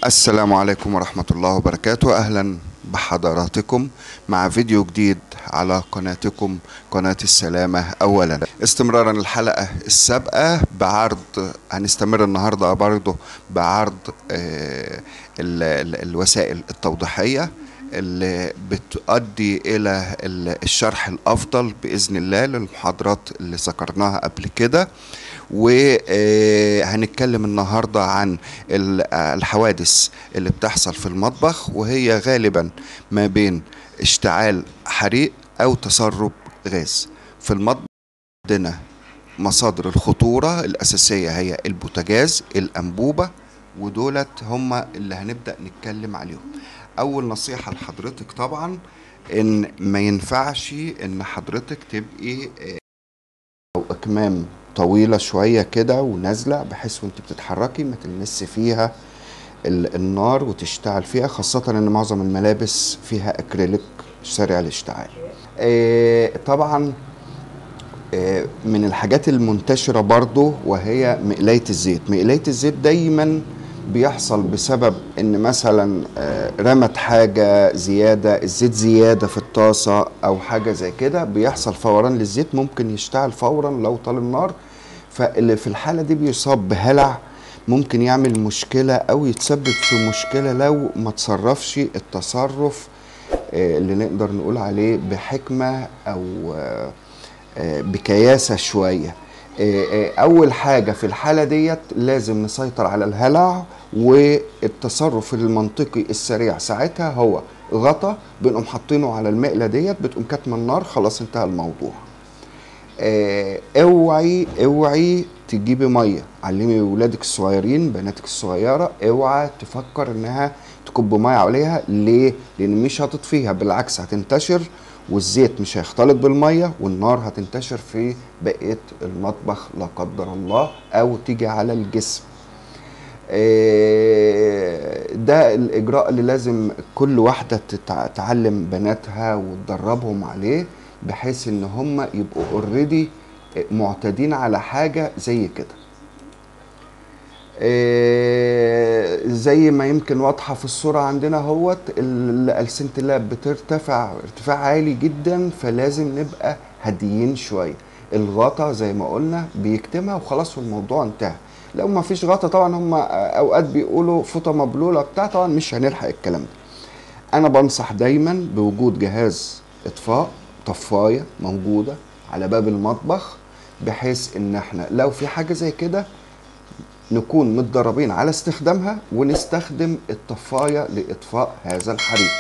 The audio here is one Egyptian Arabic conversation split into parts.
السلام عليكم ورحمة الله وبركاته أهلا بحضراتكم مع فيديو جديد على قناتكم قناة السلامة أولا استمرارا الحلقة السابقة بعرض هنستمر النهاردة برضه بعرض آه، ال- ال- الوسائل التوضيحية اللي بتؤدي إلى ال- الشرح الأفضل بإذن الله للمحاضرات اللي ذكرناها قبل كده وهنتكلم النهاردة عن ال- الحوادث اللي بتحصل في المطبخ وهي غالبا ما بين اشتعال حريق أو تسرب غاز في المطبخ عندنا مصادر الخطورة الأساسية هي البوتاجاز الأنبوبة ودولت هما اللي هنبدأ نتكلم عليهم أول نصيحة لحضرتك طبعا إن ما ينفعش إن حضرتك تبقي آه، أو أكمام طويلة شوية كده ونازلة بحيث وانت بتتحركي ما تلمس فيها ال- النار وتشتعل فيها خاصة ان معظم الملابس فيها اكريليك سريع الاشتعال آه، طبعا آه، من الحاجات المنتشرة برضو وهي مقلاية الزيت مقلاية الزيت دايما بيحصل بسبب ان مثلا آه، رمت حاجة زيادة الزيت زيادة في الطاسة او حاجة زي كده بيحصل فوران للزيت ممكن يشتعل فورا لو طال النار فاللي في الحالة دي بيصاب بهلع ممكن يعمل مشكلة او يتسبب في مشكلة لو ما تصرفش التصرف آه، اللي نقدر نقول عليه بحكمة او آه، آه، بكياسة شوية آه، آه، أول حاجة في الحالة ديت لازم نسيطر على الهلع والتصرف المنطقي السريع ساعتها هو غطا بنقوم حاطينه على المقلة ديت بتقوم كاتمة النار خلاص انتهى الموضوع آه، اوعي اوعي تجيبي ميه علمي ولادك الصغيرين بناتك الصغيره اوعى تفكر انها تكب ميه عليها ليه لان مش هتطفيها بالعكس هتنتشر والزيت مش هيختلط بالميه والنار هتنتشر في بقيه المطبخ لا قدر الله او تيجي على الجسم آه، ده الاجراء اللي لازم كل واحده تتع- تعلم بناتها وتدربهم عليه بحيث ان هم يبقوا اوريدي معتادين على حاجه زي كده آه، زي ما يمكن واضحه في الصوره عندنا اهوت ال- السنتلاب بترتفع ارتفاع عالي جدا فلازم نبقى هاديين شويه الغطا زي ما قلنا بيكتمها وخلاص والموضوع انتهى لو ما فيش غطا طبعا هم اوقات بيقولوا فوطه مبلوله بتاع طبعا مش هنلحق الكلام ده انا بنصح دايما بوجود جهاز اطفاء طفايه موجوده على باب المطبخ بحيث ان احنا لو في حاجه زي كده نكون متدربين على استخدامها ونستخدم الطفايه لاطفاء هذا الحريق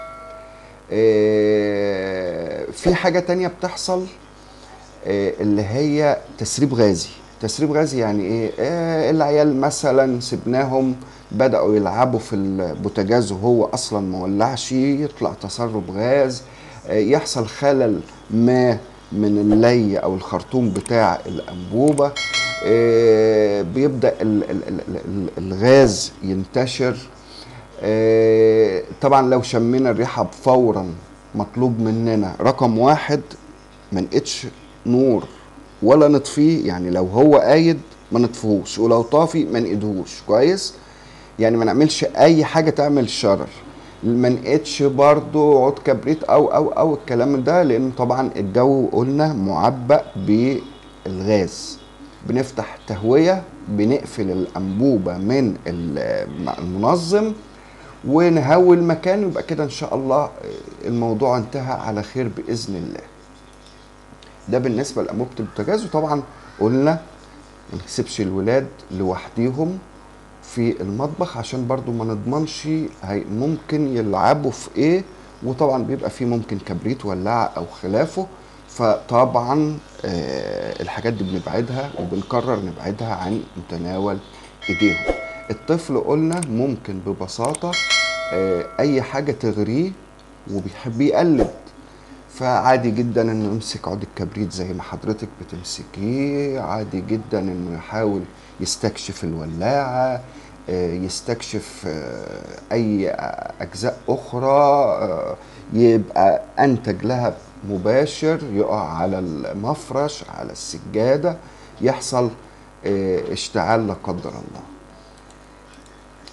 آه، في حاجه تانية بتحصل آه، اللي هي تسريب غازي تسريب غازي يعني ايه آه العيال مثلا سبناهم بدأوا يلعبوا في البوتاجاز وهو اصلا ما ولعش يطلع تسرب غاز آه يحصل خلل ما من اللي او الخرطوم بتاع الانبوبه آه بيبدا ال ال ال ال الغاز ينتشر آه، طبعا لو شمينا الريحه فورا مطلوب مننا رقم واحد ما نقتش نور ولا نطفيه يعني لو هو قايد ما نطفيهوش ولو طافي ما نقيدهوش كويس يعني ما نعملش اي حاجه تعمل شرر ما نقتش برضو عود كبريت او او او الكلام ده لان طبعا الجو قلنا معبأ بالغاز بنفتح تهويه بنقفل الانبوبه من المنظم ونهوي المكان يبقى كده ان شاء الله الموضوع انتهى على خير باذن الله ده بالنسبه لانبوبه البوتاجاز وطبعا قلنا ما نسيبش الولاد لوحديهم في المطبخ عشان برضو ما نضمنش هي ممكن يلعبوا في ايه وطبعا بيبقى فيه ممكن كبريت ولاعة او خلافه فطبعا آه الحاجات دي بنبعدها وبنقرر نبعدها عن متناول ايديهم الطفل قلنا ممكن ببساطة آه اي حاجة تغريه وبيحب يقلد فعادي جدا انه يمسك عود الكبريت زي ما حضرتك بتمسكيه عادي جدا انه يحاول يستكشف الولاعة آه، يستكشف آه، اي اجزاء اخرى آه، يبقى انتج لها مباشر يقع على المفرش على السجادة يحصل آه، اشتعال لا قدر الله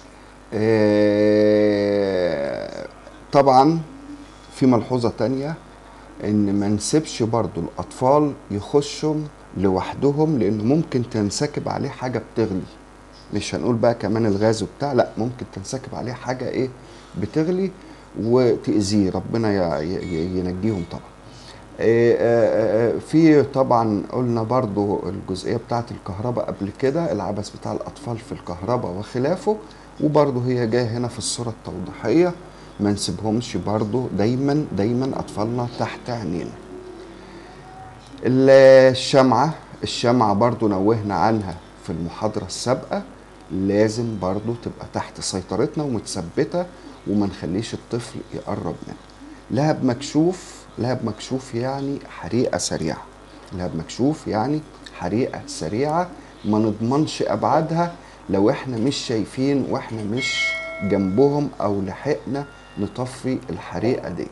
آه، طبعا في ملحوظة تانية ان ما نسيبش برضو الاطفال يخشوا لوحدهم لانه ممكن تنسكب عليه حاجة بتغلي مش هنقول بقى كمان الغاز وبتاع لا ممكن تنسكب عليه حاجة ايه بتغلي وتأذيه ربنا ي- ي- ينجيهم طبعا إيه، آه، آه، في طبعا قلنا برضو الجزئية بتاعت الكهرباء قبل كده العبث بتاع الأطفال في الكهرباء وخلافه وبرضو هي جاية هنا في الصورة التوضيحية ما نسيبهمش برضو دايما دايما أطفالنا تحت عينينا الشمعة الشمعة برضو نوهنا عنها في المحاضرة السابقة لازم برضو تبقى تحت سيطرتنا ومتثبتة وما نخليش الطفل يقرب منها لهب مكشوف لهب مكشوف يعني حريقة سريعة لهب مكشوف يعني حريقة سريعة ما نضمنش أبعادها لو احنا مش شايفين واحنا مش جنبهم أو لحقنا نطفي الحريقة ديت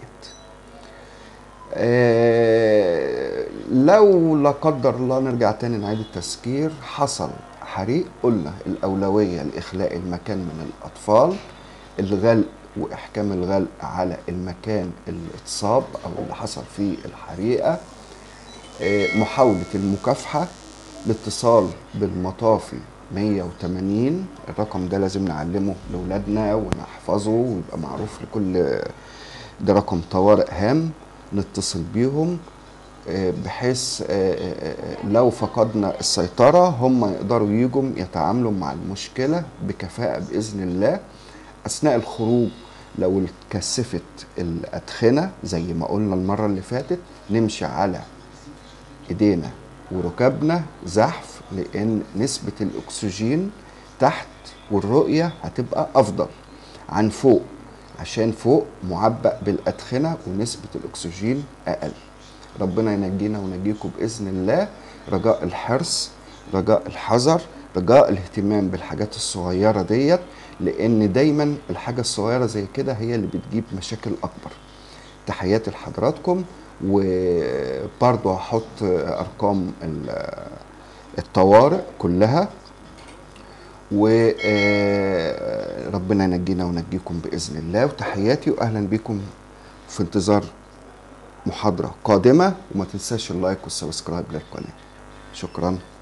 آه، لو لا قدر الله نرجع تاني نعيد التذكير حصل حريق قلنا الأولوية لإخلاء المكان من الأطفال الغلق وإحكام الغلق على المكان اللي اتصاب أو اللي حصل فيه الحريقة آه، محاولة المكافحة الاتصال بالمطافي 180 الرقم ده لازم نعلمه لأولادنا ونحفظه ويبقى معروف لكل ده رقم طوارئ هام نتصل بيهم آه، بحيث آه، آه، آه، لو فقدنا السيطرة هم يقدروا يجوا يتعاملوا مع المشكلة بكفاءة بإذن الله أثناء الخروج لو اتكثفت الأدخنة زي ما قلنا المرة اللي فاتت نمشي على ايدينا وركبنا زحف لان نسبة الاكسجين تحت والرؤية هتبقى افضل عن فوق عشان فوق معبأ بالأدخنة ونسبة الأكسجين أقل ربنا ينجينا ونجيكم بإذن الله رجاء الحرص رجاء الحذر رجاء الاهتمام بالحاجات الصغيرة ديت لأن دايما الحاجة الصغيرة زي كده هي اللي بتجيب مشاكل أكبر تحياتي لحضراتكم وبرضه هحط ارقام ال- الطوارئ كلها وربنا ينجينا ونجيكم باذن الله وتحياتي واهلا بكم في انتظار محاضره قادمه وما تنساش اللايك والسبسكرايب للقناه شكرا